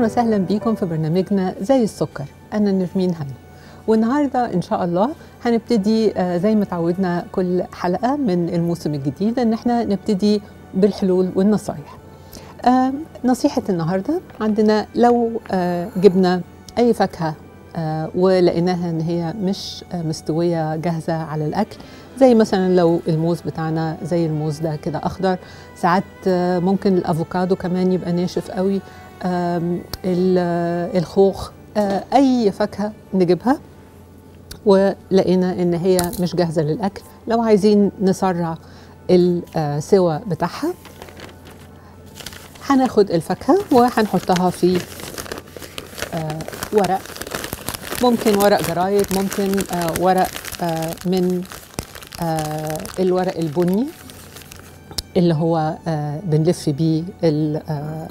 اهلا وسهلا بيكم في برنامجنا زي السكر انا نرمين هنا والنهارده ان شاء الله هنبتدي آه، زي ما تعودنا كل حلقه من الموسم الجديد ان احنا نبتدي بالحلول والنصايح آه، نصيحه النهارده عندنا لو آه، جبنا اي فاكهه آه، ولقيناها ان هي مش آه، مستويه جاهزه على الاكل زي مثلا لو الموز بتاعنا زي الموز ده كده اخضر ساعات آه، ممكن الافوكادو كمان يبقى ناشف قوي آم، ال- آه، الخوخ آه، اي فاكهه نجيبها ولقينا ان هي مش جاهزه للاكل لو عايزين نسرع السوى بتاعها هناخد الفاكهه وهنحطها في آه، ورق ممكن ورق جرايد ممكن آه، ورق آه، من آه، الورق البني اللي هو آه، بنلف بيه ال- آه،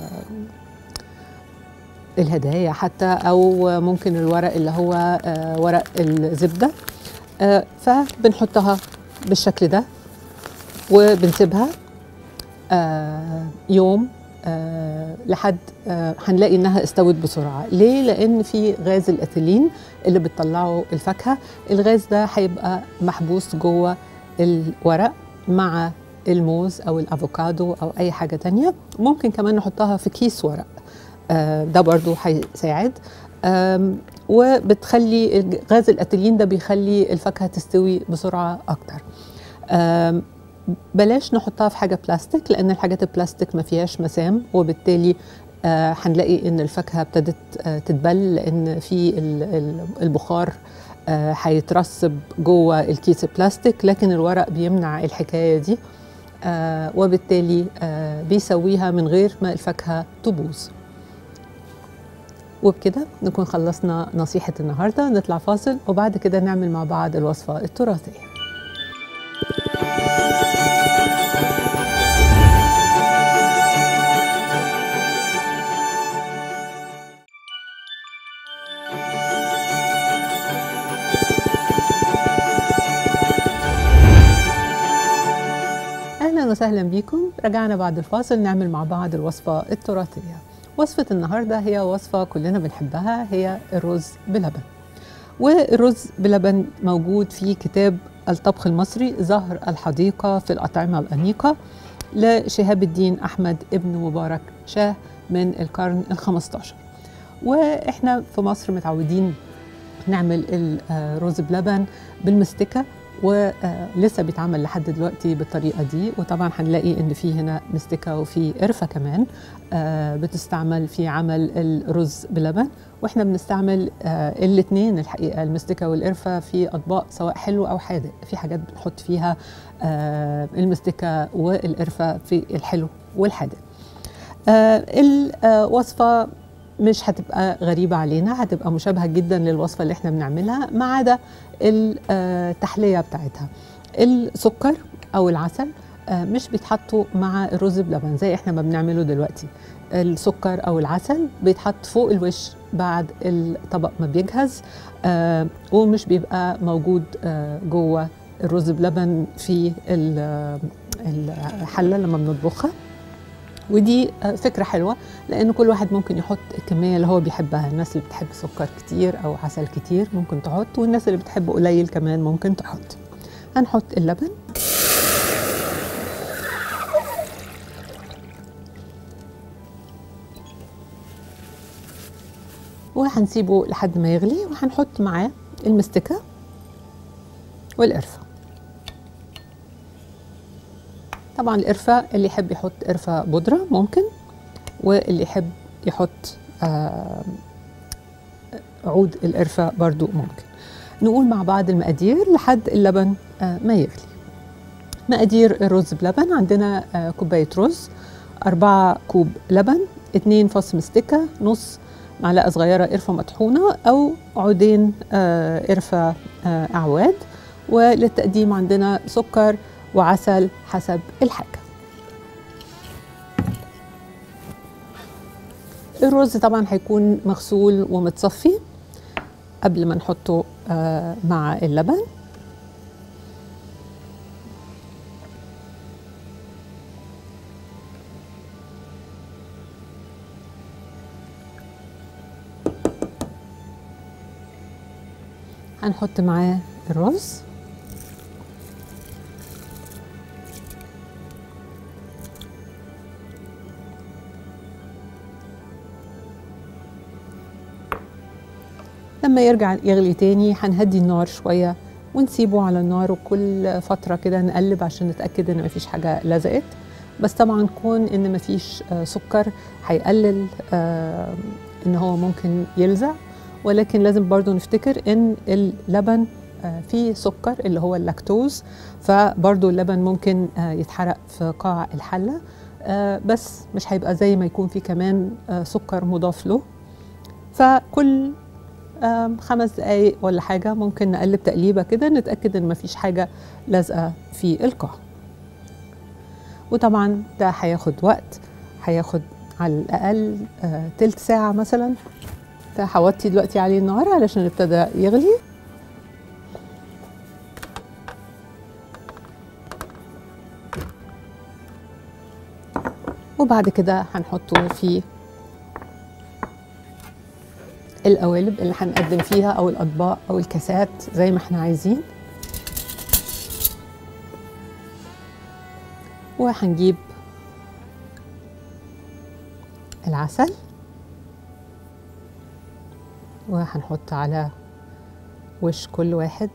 الهدايا حتى او ممكن الورق اللي هو آه، ورق الزبده آه، فبنحطها بالشكل ده وبنسيبها آه، يوم آه، لحد آه، هنلاقي انها استوت بسرعه ليه لان في غاز الاثيلين اللي بتطلعه الفاكهه الغاز ده هيبقى محبوس جوه الورق مع الموز او الافوكادو او اي حاجه تانية ممكن كمان نحطها في كيس ورق آه، ده برضو هيساعد آم، وبتخلي غاز الاتيلين ده بيخلي الفاكهه تستوي بسرعه اكتر آم، بلاش نحطها في حاجه بلاستيك لان الحاجات البلاستيك ما فيهاش مسام وبالتالي آه، هنلاقي ان الفاكهه ابتدت آه، تتبل لان في ال- ال- البخار آه، هيترسب جوه الكيس البلاستيك لكن الورق بيمنع الحكايه دي آه، وبالتالي آه، بيسويها من غير ما الفاكهه تبوظ وبكده نكون خلصنا نصيحة النهاردة نطلع فاصل وبعد كده نعمل مع بعض الوصفة التراثية اهلا وسهلا بكم رجعنا بعد الفاصل نعمل مع بعض الوصفه التراثيه وصفه النهارده هي وصفه كلنا بنحبها هي الرز بلبن والرز بلبن موجود في كتاب الطبخ المصري زهر الحديقه في الاطعمه الانيقه لشهاب الدين احمد ابن مبارك شاه من القرن ال15 واحنا في مصر متعودين نعمل الرز بلبن بالمستكه ولسه بيتعمل لحد دلوقتي بالطريقه دي وطبعا هنلاقي ان في هنا مستكه وفي قرفه كمان آه، بتستعمل في عمل الرز بلبن واحنا بنستعمل الاثنين الحقيقه المستكه والقرفه في اطباق سواء حلو او حادق في حاجات بنحط فيها آه، المستكه والقرفه في الحلو والحادق آه، الوصفه مش هتبقى غريبة علينا هتبقى مشابهة جدا للوصفة اللي احنا بنعملها ما عدا التحلية بتاعتها السكر أو العسل آه، مش بيتحطوا مع الرز بلبن زي احنا ما بنعمله دلوقتي السكر أو العسل بيتحط فوق الوش بعد الطبق ما بيجهز آه، ومش بيبقى موجود آه، جوه الرز بلبن في ال- الحلة لما بنطبخها ودي آه، فكرة حلوة لأن كل واحد ممكن يحط الكمية اللي هو بيحبها الناس اللي بتحب سكر كتير أو عسل كتير ممكن تحط والناس اللي بتحب قليل كمان ممكن تحط هنحط اللبن وهنسيبه لحد ما يغلي وهنحط معاه المستكة والقرفة طبعا القرفة اللي يحب يحط قرفة بودرة ممكن واللي يحب يحط آه، عود القرفة برضو ممكن نقول مع بعض المقادير لحد اللبن آه، ما يغلي مقادير الرز بلبن عندنا آه، كوباية رز أربعة كوب لبن اتنين فص مستكة نص معلقة صغيرة قرفة مطحونة أو عودين آه، قرفة آه، أعواد وللتقديم عندنا سكر وعسل حسب الحاجة الرز طبعا هيكون مغسول ومتصفي قبل ما نحطه آه، مع اللبن هنحط معاه الرز لما يرجع يغلي تاني هنهدي النار شوية ونسيبه على النار وكل فترة كده نقلب عشان نتأكد إن مفيش حاجة لزقت بس طبعا كون إن مفيش آه، سكر هيقلل آه، إن هو ممكن يلزق ولكن لازم برضو نفتكر إن اللبن آه، فيه سكر اللي هو اللاكتوز فبرضو اللبن ممكن آه، يتحرق في قاع الحلة آه، بس مش هيبقى زي ما يكون فيه كمان آه، سكر مضاف له فكل آم، خمس دقايق ولا حاجة ممكن نقلب تقليبة كده نتأكد إن مفيش حاجة لازقة في القاع وطبعا ده هياخد وقت هياخد على الأقل آه، تلت ساعة مثلا فهوطي دلوقتي عليه النار علشان ابتدى يغلي وبعد كده هنحطه في القوالب اللي هنقدم فيها او الاطباق او الكاسات زي ما احنا عايزين وهنجيب العسل وهنحط على وش كل واحد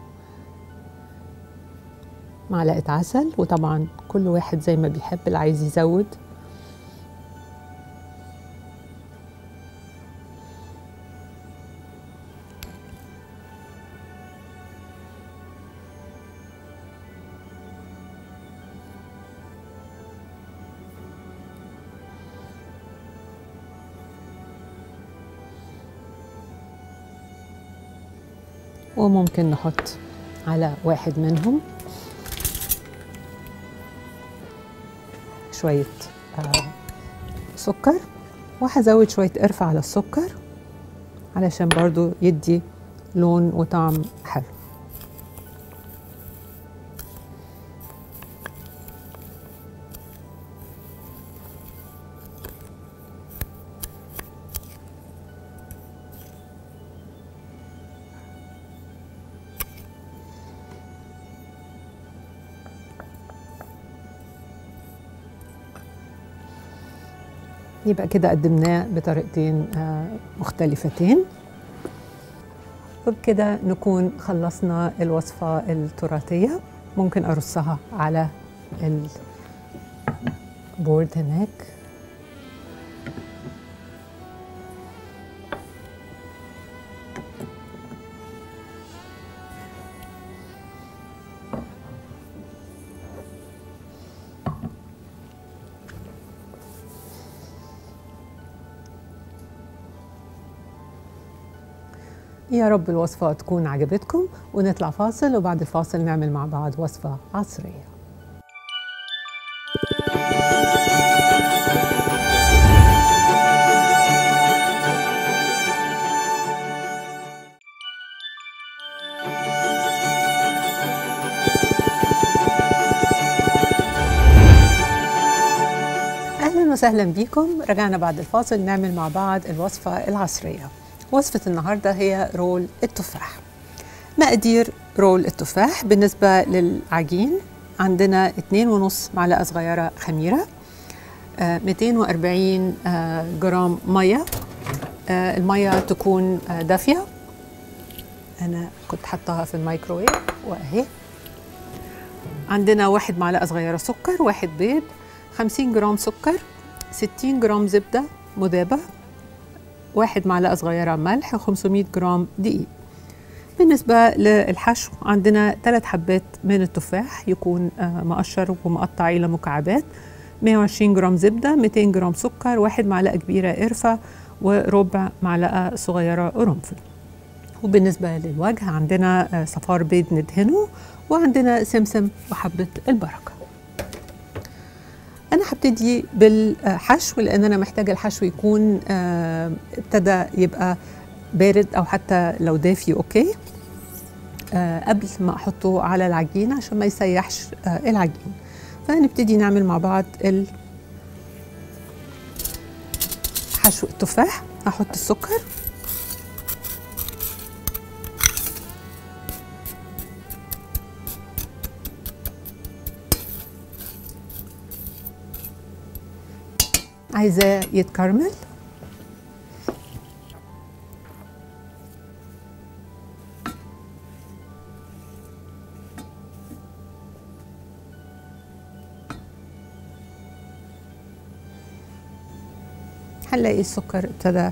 معلقة عسل وطبعا كل واحد زي ما بيحب اللي عايز يزود وممكن نحط على واحد منهم شوية آه، سكر وهزود شوية قرفة على السكر علشان برضو يدي لون وطعم حلو يبقى كده قدمناه بطريقتين آه، مختلفتين وبكده نكون خلصنا الوصفة التراثية ممكن أرصها على البورد هناك يا رب الوصفة تكون عجبتكم ونطلع فاصل وبعد الفاصل نعمل مع بعض وصفة عصرية أهلا وسهلا بكم رجعنا بعد الفاصل نعمل مع بعض الوصفة العصرية وصفة النهاردة هي رول التفاح مقادير رول التفاح بالنسبة للعجين عندنا 2.5 معلقة صغيرة خميرة آه، 240 آه، جرام مية آه، المية تكون آه، دافية أنا كنت حطها في الميكروويف وأهي عندنا واحد معلقة صغيرة سكر واحد بيض 50 جرام سكر 60 جرام زبدة مذابة واحد معلقة صغيرة ملح 500 جرام دقيق بالنسبة للحشو عندنا ثلاث حبات من التفاح يكون آه، مقشر ومقطع إلى مكعبات 120 جرام زبدة 200 جرام سكر واحد معلقة كبيرة قرفة وربع معلقة صغيرة قرنفل وبالنسبة للوجه عندنا آه، صفار بيض ندهنه وعندنا سمسم وحبة البركة أنا هبتدي بالحشو لأن أنا محتاجة الحشو يكون آه، ابتدى يبقى بارد أو حتى لو دافي أوكي آه، قبل ما أحطه على العجين عشان ما يسيحش آه، العجين فنبتدي نعمل مع بعض ال- حشو التفاح هحط السكر عايزاه يتكرمل هنلاقي السكر ابتدى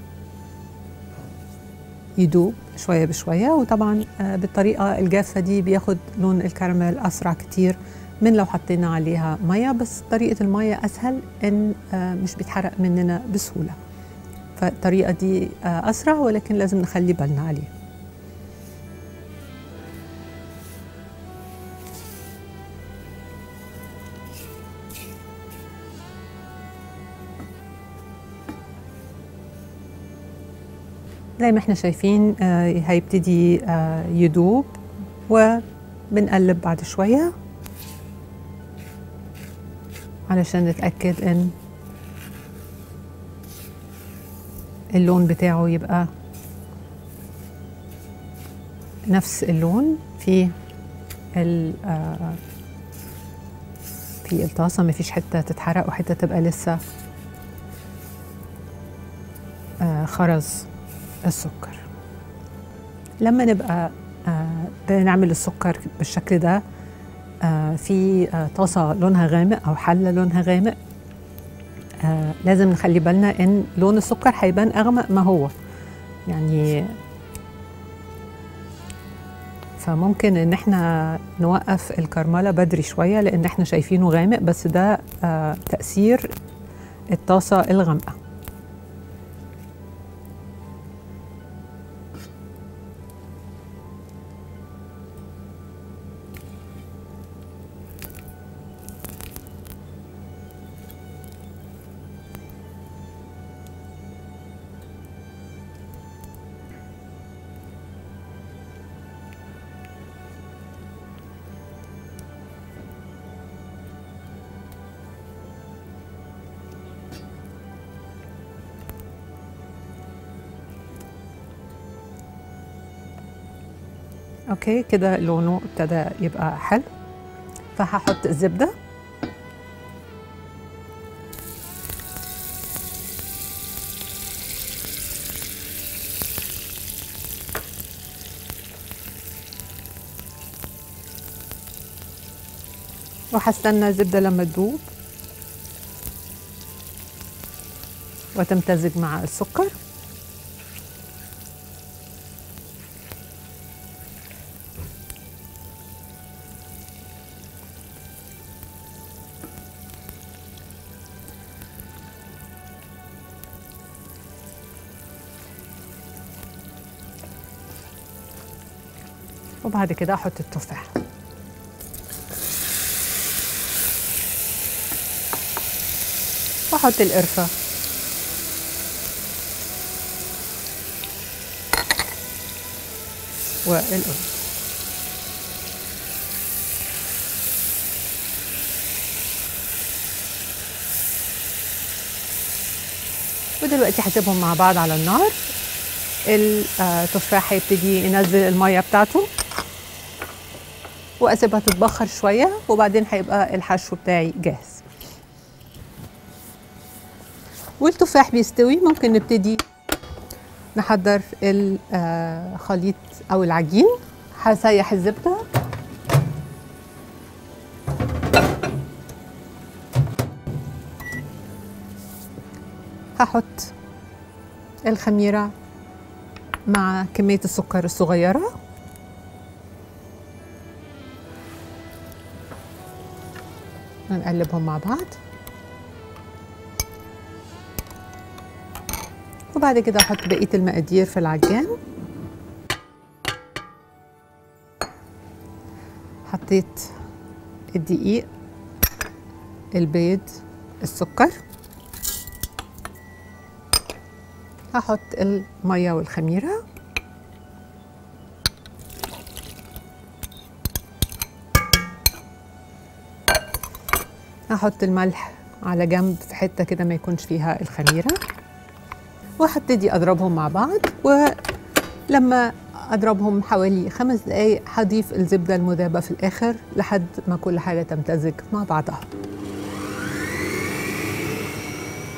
يدوب شوية بشوية وطبعا آه، بالطريقة الجافة دي بياخد لون الكراميل أسرع كتير من لو حطينا عليها مية بس طريقة المية أسهل إن آه، مش بيتحرق مننا بسهولة فالطريقة دي آه، أسرع ولكن لازم نخلي بالنا عليه زي ما احنا شايفين آه، هيبتدي آه، يدوب وبنقلب بعد شوية علشان نتأكد ان اللون بتاعه يبقى نفس اللون في ال- آه، في الطاسة مفيش حتة تتحرق وحتة تبقى لسه آه، خرز السكر لما نبقى آه، بنعمل السكر بالشكل ده آه، في آه، طاسة لونها غامق أو حلة لونها غامق آه، لازم نخلي بالنا إن لون السكر هيبان أغمق ما هو يعني فممكن إن احنا نوقف الكرملة بدري شوية لأن احنا شايفينه غامق بس ده آه، تأثير الطاسة الغامقة اوكي كده لونه ابتدى يبقى حلو فهحط الزبده وهستنى الزبده لما تدوب وتمتزج مع السكر وبعد كده احط التفاح واحط القرفه والقرن ودلوقتي هسيبهم مع بعض على النار التفاح هيبتدي ينزل الميه بتاعته واسيبها تتبخر شويه وبعدين هيبقى الحشو بتاعي جاهز والتفاح بيستوي ممكن نبتدي نحضر الخليط او العجين هسيح الزبده هحط الخميره مع كميه السكر الصغيره هنقلبهم مع بعض وبعد كده احط بقيه المقادير في العجان حطيت الدقيق البيض السكر هحط الميه والخميره هحط الملح على جنب في حته كده ما يكونش فيها الخميره وهبتدي اضربهم مع بعض ولما اضربهم حوالي خمس دقايق هضيف الزبده المذابه في الاخر لحد ما كل حاجه تمتزج مع بعضها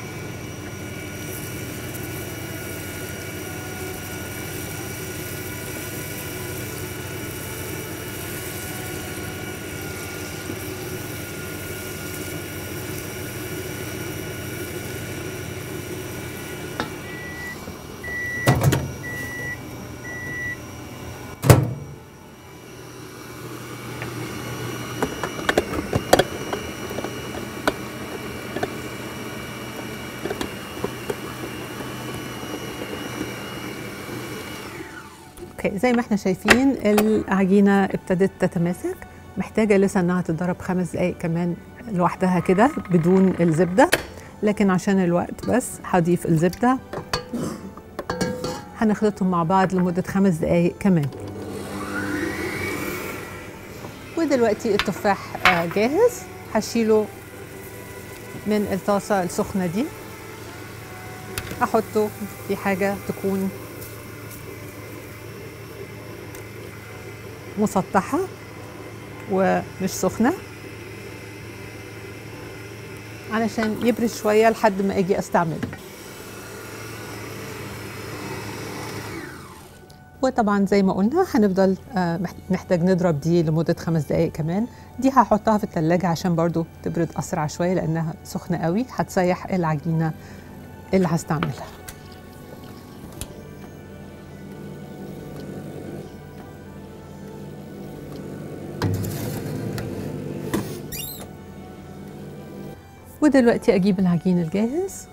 اوكي زي ما احنا شايفين العجينه ابتدت تتماسك محتاجه لسه انها تتضرب خمس دقائق كمان لوحدها كده بدون الزبده لكن عشان الوقت بس هضيف الزبده هنخلطهم مع بعض لمده خمس دقائق كمان ودلوقتي التفاح آه، جاهز هشيله من الطاسه السخنه دي احطه في حاجه تكون مسطحه ومش سخنه علشان يبرد شويه لحد ما اجي استعمله وطبعا زي ما قلنا هنفضل آه، مح- نحتاج نضرب دي لمدة خمس دقايق كمان دي هحطها في التلاجة عشان برضو تبرد أسرع شوية لأنها سخنة قوي هتسيح العجينة اللي هستعملها ودلوقتي أجيب العجين الجاهز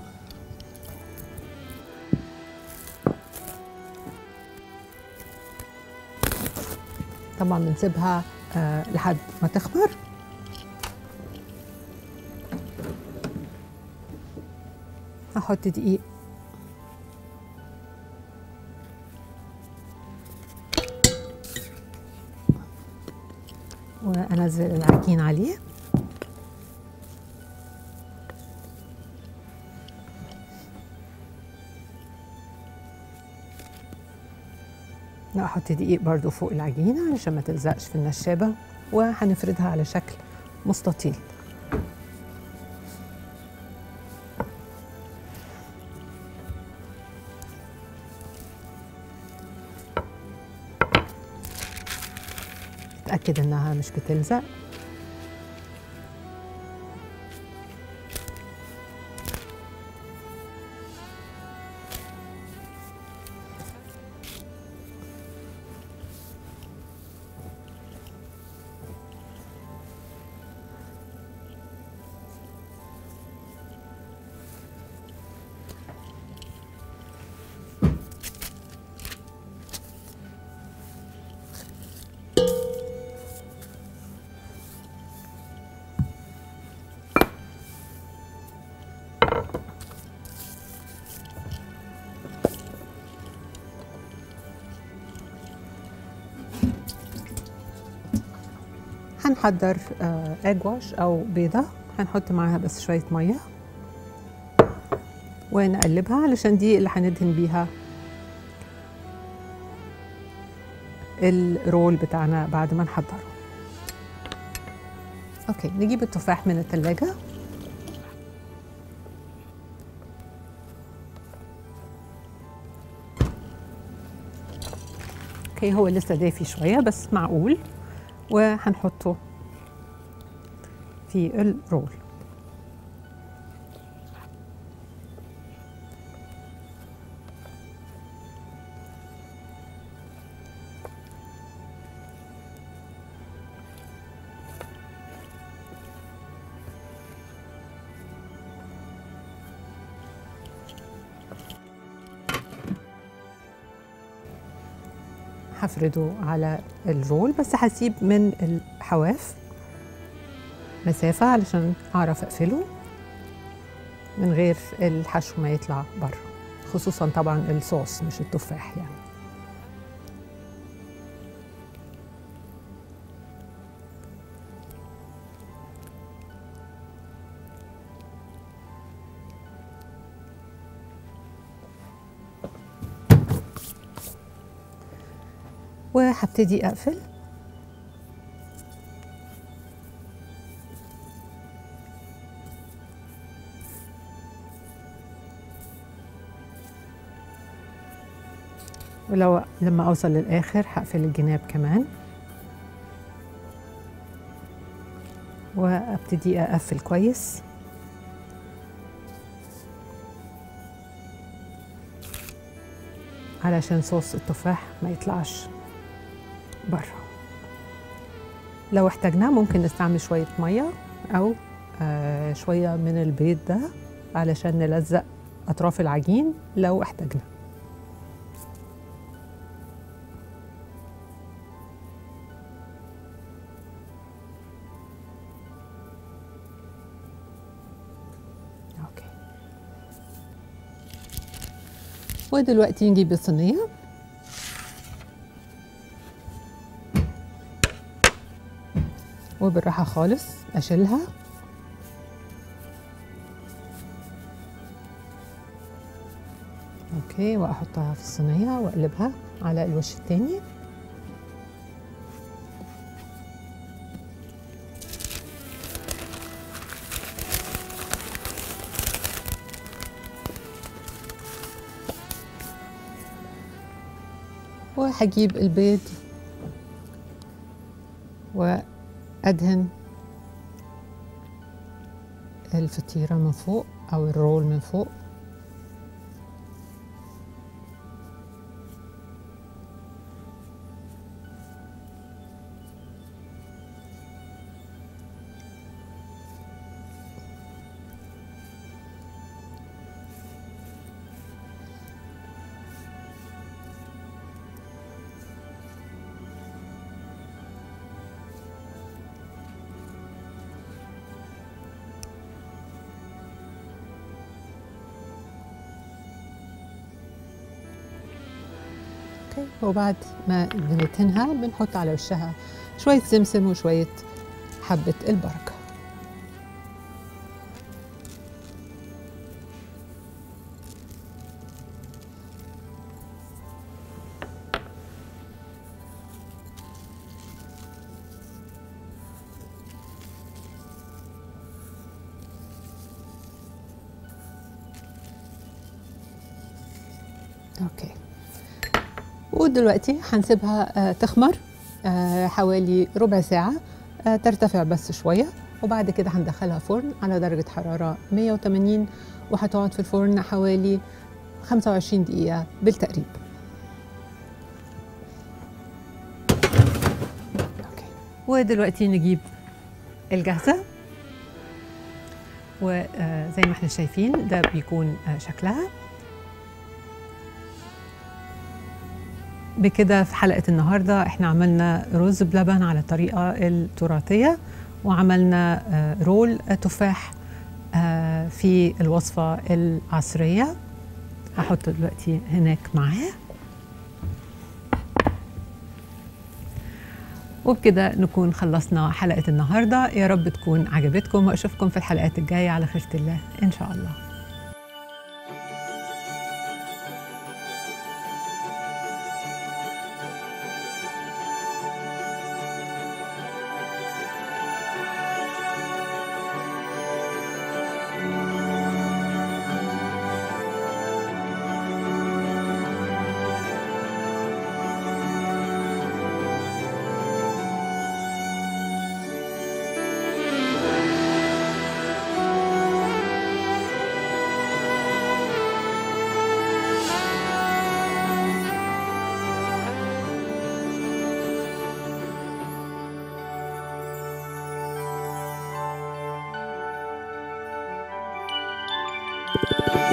طبعا بنسيبها آه لحد ما تخمر هحط دقيق وانزل العجين عليه لا احط دقيق برضو فوق العجينه علشان ما تلزقش في النشابه وهنفردها على شكل مستطيل اتاكد انها مش بتلزق هنحضر اج واش او بيضه هنحط معاها بس شويه ميه ونقلبها علشان دي اللي هندهن بيها الرول بتاعنا بعد ما نحضره اوكي نجيب التفاح من التلاجة اوكي هو لسه دافي شويه بس معقول وهنحطه في الرول هفرده على الرول بس هسيب من الحواف مسافة علشان أعرف أقفله من غير الحشو ما يطلع بره خصوصا طبعا الصوص مش التفاح يعني وهبتدي أقفل ولو لما اوصل للاخر هقفل الجناب كمان وابتدي اقفل كويس علشان صوص التفاح ما يطلعش بره لو احتاجناه ممكن نستعمل شوية مية أو آه شوية من البيض ده علشان نلزق أطراف العجين لو احتاجنا ودلوقتي نجيب الصينية وبالراحة خالص أشيلها اوكي واحطها في الصينية واقلبها على الوش التاني وهجيب البيض وأدهن الفطيرة من فوق أو الرول من فوق اوكي وبعد ما بندهنها بنحط على وشها شوية سمسم وشوية حبة البركة اوكي ودلوقتي هنسيبها آه، تخمر آه، حوالي ربع ساعة آه، ترتفع بس شوية وبعد كده هندخلها فرن على درجة حرارة 180 وهتقعد في الفرن حوالي 25 دقيقة بالتقريب أوكي. ودلوقتي نجيب الجاهزة وزي ما احنا شايفين ده بيكون آه، شكلها بكده في حلقة النهاردة احنا عملنا رز بلبن على الطريقة التراثية وعملنا آه، رول تفاح آه، في الوصفة العصرية هحطه دلوقتي هناك معاه وبكده نكون خلصنا حلقة النهاردة يا رب تكون عجبتكم وأشوفكم في الحلقات الجاية على خيرة الله إن شاء الله thank you